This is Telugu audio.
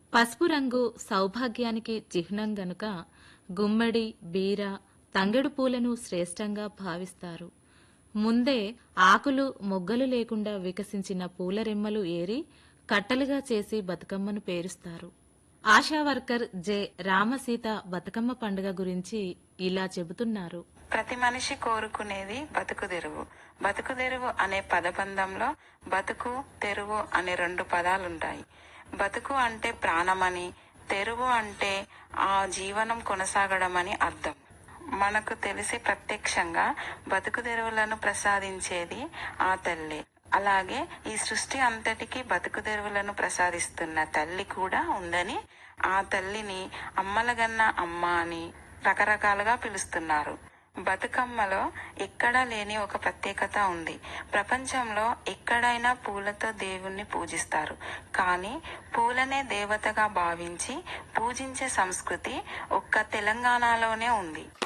పసుపు రంగు సౌభాగ్యానికి చిహ్నం గనుక గుమ్మడి బీర తంగెడు పూలను శ్రేష్టంగా భావిస్తారు ముందే ఆకులు మొగ్గలు లేకుండా వికసించిన పూల రెమ్మలు ఏరి కట్టలుగా చేసి బతుకమ్మను పేరుస్తారు ఆశా వర్కర్ జె రామసీత బతుకమ్మ పండుగ గురించి ఇలా చెబుతున్నారు ప్రతి మనిషి కోరుకునేది బతుకు తెరువు బతుకు తెరువు అనే పదబంధంలో బతుకు తెరువు అనే రెండు పదాలుంటాయి బతుకు అంటే ప్రాణమని తెరువు అంటే ఆ జీవనం కొనసాగడమని అర్థం మనకు తెలిసి ప్రత్యక్షంగా బతుకు తెరువులను ప్రసాదించేది ఆ తల్లి అలాగే ఈ సృష్టి అంతటికి బతుకు తెరువులను ప్రసాదిస్తున్న తల్లి కూడా ఉందని ఆ తల్లిని అమ్మలగన్న అమ్మ అని రకరకాలుగా పిలుస్తున్నారు బతుకమ్మలో ఎక్కడా లేని ఒక ప్రత్యేకత ఉంది ప్రపంచంలో ఎక్కడైనా పూలతో దేవుణ్ణి పూజిస్తారు కానీ పూలనే దేవతగా భావించి పూజించే సంస్కృతి ఒక్క తెలంగాణలోనే ఉంది